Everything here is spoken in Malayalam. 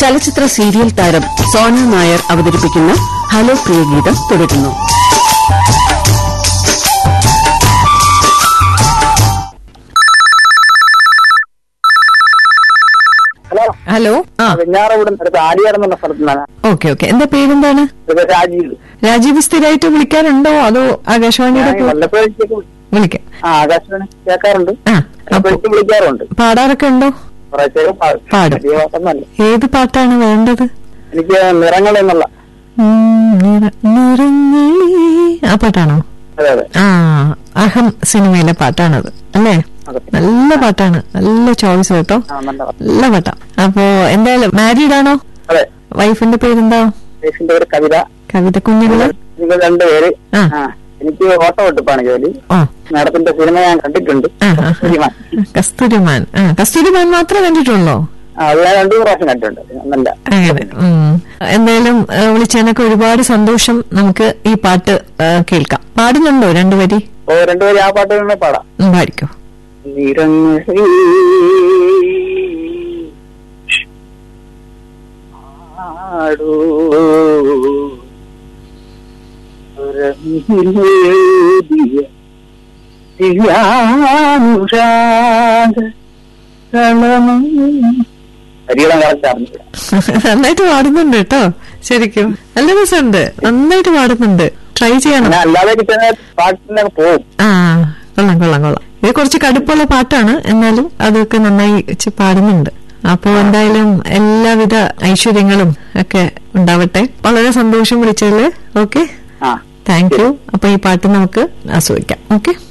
ചലച്ചിത്ര സീരിയൽ താരം സോന നായർ അവതരിപ്പിക്കുന്ന ഹലോ പ്രിയഗീതം തുടരുന്നു ഹലോ ഹലോ ആ വെഞ്ഞാറവിടും അടുത്ത് ആലിയാർ എന്നുള്ള സ്ഥലത്ത് നിന്നാണ് ഓക്കെ ഓക്കെ എന്താ പേരെന്താണ് ഇത് രാജീവ് രാജീവ് സ്ഥിരമായിട്ട് വിളിക്കാറുണ്ടോ അതോ ആകാശവാണിയുടെ ഞാൻ കൂ- വല്ലപ്പോഴേക്കും വിളിക്കാം ആ ആകാശവാണി കേൾക്കാറുണ്ട് ആ അപ്പൊ വല്ലപ്പോഴേക്കും വിളിക്കാറുണ്ട് പാടാറൊക്കെ ഉണ്ടോ കുറച്ചൊക്കെ പാടും പാടും. വലിയ പാട്ടൊന്നുമല്ല ഏത് പാട്ടാണ് വേണ്ടത് എനിക്ക് നിറങ്ങൾ എന്നുള്ള ഉം, നിറ- നിറങ്ങളേ ആ പാട്ടാണോ അതെ അതെ ആ അഹം സിനിമയിലെ പാട്ടാണത് അല്ലേ അതെ നല്ല പാട്ടാണ് നല്ല ചോയ്സ് കേട്ടോ ആ നല്ല പാട്ട്. നല്ല പാട്ടാ അപ്പോ എന്തായാലും മാരീഡ് ആണോ അതെ വൈഫിന്റെ പേരെന്താ ദേശിന്റെ ഒരു കവിത കവിത കുഞ്ഞുങ്ങള് നിങ്ങൾ രണ്ടുപേര് ആ. ആ എനിക്ക് ഓട്ടോ വെട്ടിപ്പാണ് ജോലി ആ മാഡത്തിന്റെ സിനിമ ഞാൻ കണ്ടിട്ടുണ്ട് ആ, ആ, ആ. സിനിമ കസ്തൂരിമാൻ ആ കസ്തൂരിമാൻ മാത്രമേ കണ്ടിട്ടുള്ളോ ആ, അത് ഞാൻ രണ്ടു പ്രാവശ്യം കണ്ടിട്ടുണ്ട് നല്ല അങ്ങനെ ഉം. എന്തായാലും ഏ, വിളിച്ചതിനൊക്കെ ഒരുപാട് സന്തോഷം നമുക്ക് ഈ പാട്ട് ഏ, കേൾക്കാം പാടുന്നുണ്ടോ രണ്ടുപേരി ഓ രണ്ടുപേരും ആ പാട്ട് തന്നെ പാടാം ഉം, പാടിക്കോ നിറങ്ങളേ ആടോ ഉറങ്ങിലേതിയ ദിവ്യാനുരാഗ കളമം. ഹരിയുടെ കറക്റ്റ് അറിഞ്ഞില്ല നന്നായിട്ട് പാടുന്നുണ്ട് കേട്ടോ ശരിക്കും നല്ല രസമുണ്ട് നന്നായിട്ട് പാടുന്നുണ്ട് ട്രൈ ചെയ്യണം ഞാൻ അല്ലാതെ കിട്ടുന്ന പാട്ടിനൊക്കെ പോകും ആ കൊള്ളാം കൊള്ളാം കൊള്ളാം ഇത് കുറച്ച് കടുപ്പുള്ള പാട്ടാണ് എന്നാലും അതൊക്കെ നന്നായി വെച്ച് പാടുന്നുണ്ട് അപ്പോ എന്തായാലും എല്ലാവിധ ഐശ്വര്യങ്ങളും ഒക്കെ ഉണ്ടാവട്ടെ വളരെ സന്തോഷം വിളിച്ചതില് ഓക്കെ ആ താങ്ക് യു അപ്പൊ ഈ പാട്ട് നമുക്ക് ആസ്വദിക്കാം ഓക്കെ